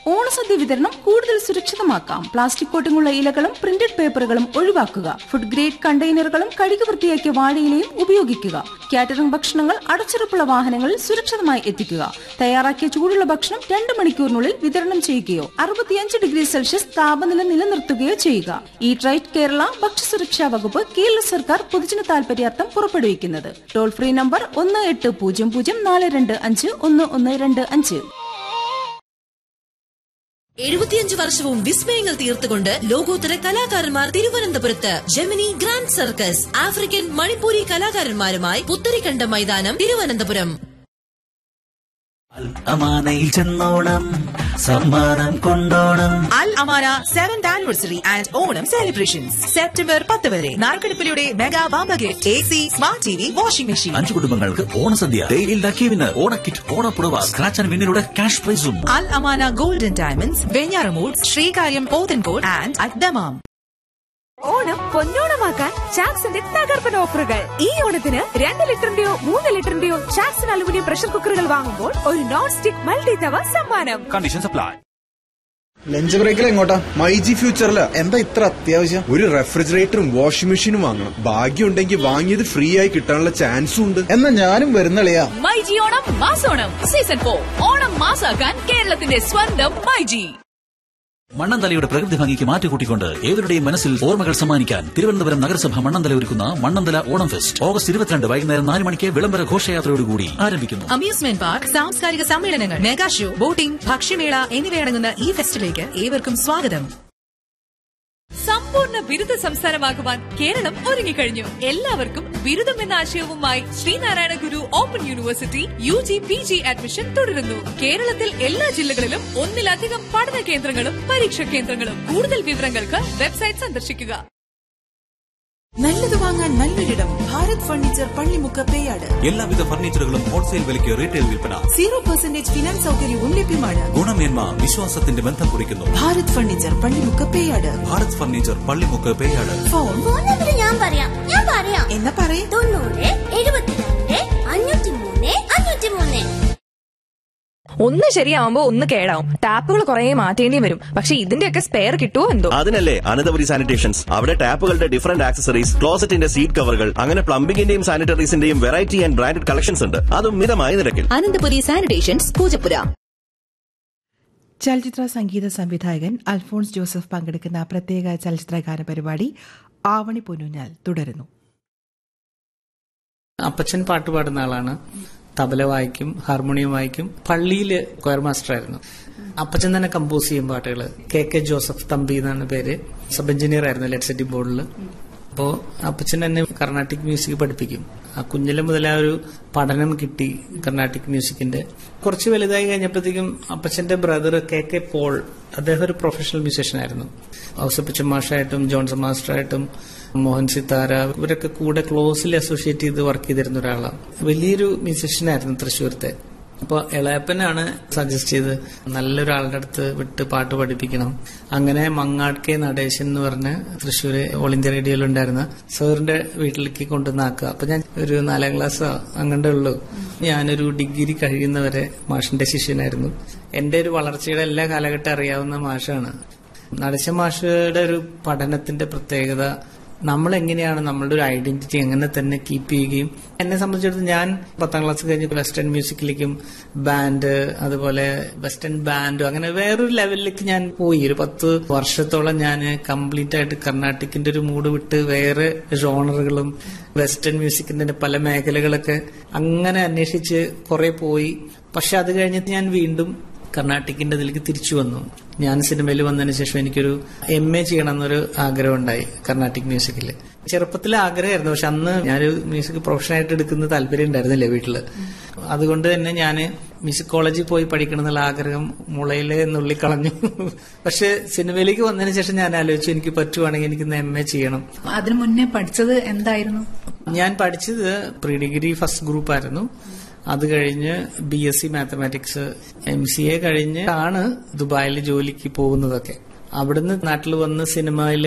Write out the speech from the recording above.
ഓണസദ്യ വിതരണം കൂടുതൽ സുരക്ഷിതമാക്കാം പ്ലാസ്റ്റിക് കോട്ടിങ്ങുള്ള ഇലകളും പ്രിന്റഡ് പേപ്പറുകളും ഒഴിവാക്കുക ഫുഡ് ഗ്രേഡ് കണ്ടെയ്നറുകളും കഴുകി വൃത്തിയാക്കിയ വാഴയിലയും ഉപയോഗിക്കുക കാറ്ററിംഗ് ഭക്ഷണങ്ങൾ അടച്ചുറപ്പുള്ള വാഹനങ്ങളിൽ സുരക്ഷിതമായി എത്തിക്കുക തയ്യാറാക്കിയ ചൂടുള്ള ഭക്ഷണം രണ്ട് മണിക്കൂറിനുള്ളിൽ വിതരണം ചെയ്യുകയോ അറുപത്തിയഞ്ച് ഡിഗ്രി സെൽഷ്യസ് താപനില നിലനിർത്തുകയോ ചെയ്യുക ഈറ്റ് റൈറ്റ് കേരള ഭക്ഷ്യസുരക്ഷാ വകുപ്പ് കേരള സർക്കാർ പൊതുജന താൽപര്യാർത്ഥം പുറപ്പെടുവിക്കുന്നത് ടോൾ ഫ്രീ നമ്പർ ഒന്ന് എട്ട് പൂജ്യം പൂജ്യം നാല് രണ്ട് അഞ്ച് ഒന്ന് ഒന്ന് രണ്ട് അഞ്ച് എഴുപത്തിയഞ്ച് വർഷവും വിസ്മയങ്ങൾ തീർത്തുകൊണ്ട് ലോകോത്തര കലാകാരന്മാർ തിരുവനന്തപുരത്ത് Gemini grand circus African Manipuri കലാകാരന്മാരുമായി പുത്തരിക്കണ്ട മൈതാനം തിരുവനന്തപുരം അമാനയിൽ ചെന്നോണം സമ്മാനം കൊണ്ടോണം Al Amana seventh anniversary and Onam celebrations September പത്ത് വരെ നാർക്കടുപ്പിലൂടെ mega bumper gift A C smart T V washing machine അഞ്ചു കുടുംബങ്ങൾക്ക് ഓണസദ്യ ഡെയിലി ലക്കി വിന്ന് ഓണക്കിറ്റ് ഓണപ്പുടവ സ്ക്രാച്ച് ആൻഡ് വിന്നിലൂടെ ക്യാഷ് പ്രൈസും Al Amana golden diamonds Venjaramoodu Sreekaryam Pothencode and അദ്ദമാം ഓണം പൊന്നോണമാക്കാൻ ചാക്സിന്റെ തകർപ്പൻ ഓഫറുകൾ ഈ ഓണത്തിന് രണ്ട് ലിറ്ററിന്റെയോ മൂന്ന് ലിറ്ററിന്റെയോ ചാക്സൺ അലുമിനിയം പ്രഷർ കുക്കറുകൾ വാങ്ങുമ്പോൾ ഒരു നോൺ സ്റ്റിക് മൾട്ടി തവ സമ്മാനം കണ്ടീഷൻസ് അപ്ലൈ ലഞ്ച് ബ്രേക്കിൽ എങ്ങോട്ടാ മൈജി ഫ്യൂച്ചറില് എന്താ ഇത്ര അത്യാവശ്യം ഒരു റെഫ്രിജറേറ്ററും വാഷിംഗ് മെഷീനും വാങ്ങണം ഭാഗ്യം ഉണ്ടെങ്കിൽ വാങ്ങിയത് ഫ്രീ ആയി കിട്ടാനുള്ള ചാൻസും ഉണ്ട് എന്നാ ഞാനും വരുന്നളിയാ മൈജി ഓണം മാസോണം സീസൺ ഫോർ ഓണം മാസാക്കാൻ കേരളത്തിന്റെ സ്വന്തം മൈജി മണ്ണന്തലയുടെ പ്രകൃതി ഭംഗിക്ക് മാറ്റുകൂട്ടിക്കൊണ്ട് ഏവരുടെയും മനസ്സിൽ ഓർമ്മകൾ സമ്മാനിക്കാൻ തിരുവനന്തപുരം നഗരസഭ മണ്ണന്തല ഒരുക്കുന്ന മണ്ണന്തല ഓണം ഫെസ്റ്റ് ഓഗസ്റ്റ് ഇരുപത്തിരണ്ട് വൈകുന്നേരം നാല് മണിക്ക് വിളംബര ഘോഷയാത്രയോടുകൂടി ആരംഭിക്കുന്നു അമ്യൂസ്മെന്റ് പാർക്ക് സാംസ്കാരിക സമ്മേളനങ്ങൾ മെഗാ ഷോ ബോട്ടിംഗ് ഭക്ഷ്യമേള എന്നിവയടങ്ങുന്ന ഈ ഫെസ്റ്റിലേക്ക് ഏവർക്കും സ്വാഗതം സമ്പൂർണ്ണ ബിരുദ സംസ്ഥാനമാകുവാൻ കേരളം ഒരുങ്ങിക്കഴിഞ്ഞു എല്ലാവർക്കും ബിരുദം എന്ന ആശയവുമായി Sreenarayana Guru open university U G P G admission തുടരുന്നു കേരളത്തിൽ എല്ലാ ജില്ലകളിലും ഒന്നിലധികം പഠന കേന്ദ്രങ്ങളും പരീക്ഷാ കേന്ദ്രങ്ങളും കൂടുതൽ വിവരങ്ങൾക്ക് വെബ്സൈറ്റ് സന്ദർശിക്കുക നല്ലത് വാങ്ങാൻ നല്ലൊരിടം ഭാരത് ഫർണിച്ചർ പള്ളിമുക്ക് പേയാട് എല്ലാവിധ ഫർണിച്ചറുകളും ഹോൾസെയിൽ വിലയ്ക്ക് റീറ്റെയിൽ വിൽപ്പന സീറോ പെർസെന്റേജ് ഫിനാൻസ് സൗകര്യവും ലഭ്യമാണ് ഗുണമേന്മ വിശ്വാസത്തിന്റെ ബന്ധം കുറിക്കുന്നു Bharat furniture Pallimukku Peyad Bharat furniture Pallimukku Peyad phone phone number ഞാൻ പറയാം ഞാൻ പറയാം എന്നാ പറയേ തൊണ്ണൂറ് എഴുപത്തിരണ്ട് അഞ്ഞൂറ്റി മൂന്ന് അഞ്ഞൂറ്റി മൂന്ന് ഒന്ന് ശരിയാവുമ്പോ ഒന്ന് കേടാവും ടാപ്പുകൾ കുറെ മാറ്റേണ്ടി വരും പക്ഷെ ഇതിന്റെയൊക്കെ സ്പെയർ കിട്ടുമോ എന്തോ അതിനല്ലേ അനന്തപുരി സാനിറ്റേഷൻസ് അവിടെ ടാപ്പുകളുടെ ഡിഫറന്റ് ആക്സസറീസ് ക്ലോസറ്റിന്റെ സീറ്റ് കവറുകൾ അങ്ങനെ പ്ലംബിംഗിന്റെയും സാനിറ്ററീസിന്റെയും വെറൈറ്റി ആൻഡ് ബ്രാൻഡഡ് കളക്ഷൻസ് ഉണ്ട് അതും മിതമായ നിരക്കിൽ അനന്തപുരി സാനിറ്റേഷൻസ് പൂജപ്പുര ചലച്ചിത്ര സംഗീത സംവിധായകൻ അൽഫോൺസ് ജോസഫ് പങ്കെടുക്കുന്ന പ്രത്യേക ചലച്ചിത്ര ഗാന പരിപാടി ആവണി പൊന്നൂഞ്ഞാൽ തുടരുന്നു അപ്പച്ചൻ പാട്ട് പാടുന്ന ആളാണ് തബല വായിക്കും ഹാർമോണിയം വായിക്കും പള്ളിയില് കൊയർ മാസ്റ്റർ ആയിരുന്നു അപ്പച്ചൻ തന്നെ കമ്പോസ് ചെയ്യും പാട്ടുകൾ കെ കെ ജോസഫ് തമ്പി എന്നാണ് പേര് സബ് എഞ്ചിനീയർ ആയിരുന്നു ലെറ്റ് ബോർഡിൽ അപ്പോ അപ്പച്ചൻ എന്നെ കർണാട്ടിക് മ്യൂസിക് പഠിപ്പിക്കും ആ കുഞ്ഞിലെ മുതൽ ആ ഒരു പഠനം കിട്ടി കർണാട്ടിക് മ്യൂസിക്കിന്റെ കുറച്ച് വലുതായി കഴിഞ്ഞപ്പോഴത്തേക്കും അപ്പച്ചന്റെ ബ്രദർ കെ കെ പോൾ അദ്ദേഹം ഒരു പ്രൊഫഷണൽ മ്യൂസീഷ്യൻ ആയിരുന്നു ഔസപ്പച്ചൻ മാഷായിട്ടും ജോൺസൺ മാസ്റ്ററായിട്ടും മോഹൻ സിത്താര ഇവരൊക്കെ കൂടെ ക്ലോസിൽ അസോസിയേറ്റ് ചെയ്ത് വർക്ക് ചെയ്തിരുന്ന ഒരാളാണ് വലിയൊരു മ്യൂസീഷ്യനായിരുന്നു തൃശ്ശൂരത്തെ അപ്പോൾ ഇളയപ്പനാണ് സജസ്റ്റ് ചെയ്ത് നല്ലൊരാളുടെ അടുത്ത് വിട്ട് പാട്ട് പഠിപ്പിക്കണം അങ്ങനെ മങ്ങാട് കെ നടേശൻ എന്ന് പറഞ്ഞ് തൃശ്ശൂര് ഓൾ ഇന്ത്യ റേഡിയോയിൽ ഉണ്ടായിരുന്ന സാറിന്റെ വീട്ടിലേക്ക് കൊണ്ടുവന്നാക്കുക അപ്പൊ ഞാൻ ഒരു നാലാം ക്ലാസ് അങ്ങണ്ടേ ഉള്ളൂ ഞാനൊരു ഡിഗ്രി കഴിയുന്നവരെ മാഷിന്റെ ശിഷ്യനായിരുന്നു എന്റെ ഒരു വളർച്ചയുടെ എല്ലാ കാലഘട്ടം അറിയാവുന്ന മാഷാണ് നടേശ മാഷയുടെ ഒരു പഠനത്തിന്റെ പ്രത്യേകത നമ്മൾ എങ്ങനെയാണ് നമ്മളുടെ ഒരു ഐഡന്റിറ്റി എങ്ങനെ തന്നെ കീപ്പ് ചെയ്യുകയും എന്നെ സംബന്ധിച്ചിടത്തോളം ഞാൻ പത്താം ക്ലാസ് കഴിഞ്ഞ് വെസ്റ്റേൺ മ്യൂസിക്കിലേക്കും ബാൻഡ് അതുപോലെ വെസ്റ്റേൺ ബാൻഡ് അങ്ങനെ വേറൊരു ലെവലിലേക്ക് ഞാൻ പോയി ഒരു പത്ത് വർഷത്തോളം ഞാൻ കംപ്ലീറ്റ് ആയിട്ട് കർണാട്ടിക്കിന്റെ ഒരു മൂഡ് വിട്ട് വേറെ ജോണറുകളും വെസ്റ്റേൺ മ്യൂസിക്കിന്റെ പല മേഖലകളൊക്കെ അങ്ങനെ അന്വേഷിച്ച് കുറെ പോയി പക്ഷെ അത് കഴിഞ്ഞിട്ട് ഞാൻ വീണ്ടും കർണാട്ടിക്കിന്റെ ഇതിലേക്ക് തിരിച്ചു വന്നു ഞാൻ സിനിമയിൽ വന്നതിന് ശേഷം എനിക്കൊരു എം എ ചെയ്യണം എന്നൊരു ആഗ്രഹം ഉണ്ടായി കർണാട്ടിക് മ്യൂസിക്കിൽ ചെറുപ്പത്തിലെ ആഗ്രഹമായിരുന്നു പക്ഷെ അന്ന് ഞാനൊരു മ്യൂസിക് പ്രൊഫഷനായിട്ട് എടുക്കുന്ന താല്പര്യം ഉണ്ടായിരുന്നില്ല വീട്ടില് അതുകൊണ്ട് തന്നെ ഞാൻ മ്യൂസിക് കോളേജിൽ പോയി പഠിക്കണം എന്നുള്ള ആഗ്രഹം മുളയിലെ നുള്ളിക്കളഞ്ഞു പക്ഷെ സിനിമയിലേക്ക് വന്നതിന് ശേഷം ഞാൻ ആലോചിച്ചു എനിക്ക് പറ്റുവാണെങ്കിൽ എനിക്ക് എം എ ചെയ്യണം അതിനു മുന്നേ പഠിച്ചത് എന്തായിരുന്നു ഞാൻ പഠിച്ചത് പ്രീ ഡിഗ്രി ഫസ്റ്റ് ഗ്രൂപ്പ് ആയിരുന്നു അത് കഴിഞ്ഞ് B S C mathematics M C A കഴിഞ്ഞ് ആണ് ദുബായിൽ ജോലിക്ക് പോകുന്നതൊക്കെ അവിടുന്ന് നാട്ടിൽ വന്ന് സിനിമയിൽ